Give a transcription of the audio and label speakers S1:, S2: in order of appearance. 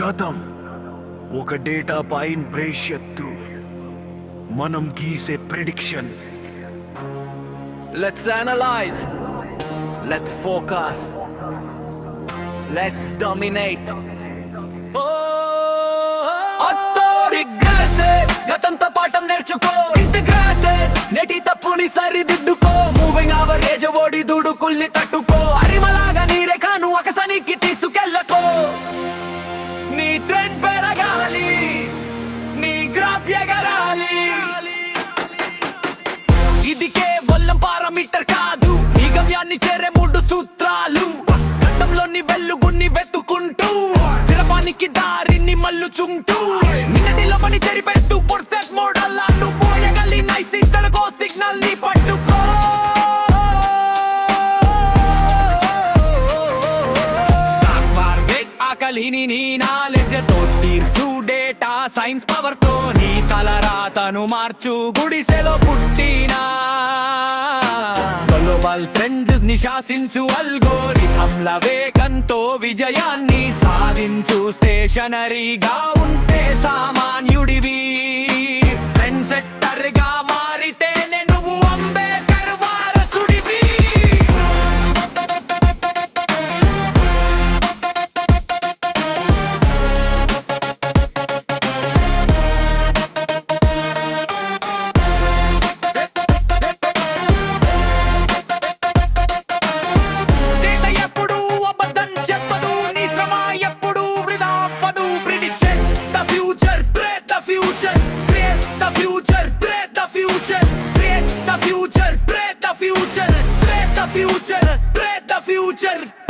S1: గతం ఒక data pine భవిష్యత్తు మనం గీసే prediction let's analyse let's focus let's dominate గతంతో పాఠం నేర్చుకో ఇంటిగ్రేటెడ్ నేటి తప్పుని సరిదిద్దుకో మూవింగ్ అవరేజ్ ఓడి దుడుకుల్ని తట్టుకో అరిమలాగా నీ రేఖను ఒకసానికి తీసుకెళ్ళకో నీ ట్రెండ్ పెరగాలి నీ గ్రాఫ్ ఎగరాలి ఇది కేవలం పారామీటర్ కాదు నీ గమ్యాన్ని చేరే మూడు సూత్రాలు గతంలోని వెలుగుని వెతుకుంటూ స్థిరపానికి దారిని మల్లుచుంటూ నిన్నటిలో పని చెరిపేస్తూ పొడ్సెట్ మోడల్ అన్ను పోయగలి నైస్ ఇక్కడకో సిగ్నల్ ని పట్టుకో స్టాక్ మార్కెట్ ఆకలిని నీ నాలెడ్జ్ తో తీర్చు డేటా సైన్స్ పవర్ తో నీ తలరాతను మార్చు గుడిసెలో పుట్టినా గ్లోబల్ ట్రెండ్స్ ని శాసించు అల్గోరిథంల వేగంతో విజయాన్ని సాధించు స్టేషనరీగా ఉంటే సామాన్యుడివి ట్రెండ్ సెట్టర్ గా మారితేనే నువ్వు అంబేద్కర్ వారసుడివి డేటా ఎప్పుడు అబద్ధం చెప్పదు నీ శ్రమ ఎప్పుడు వృధా అవ్వదు prediction the future create the future create the future create the future create the future create the future create the future create the future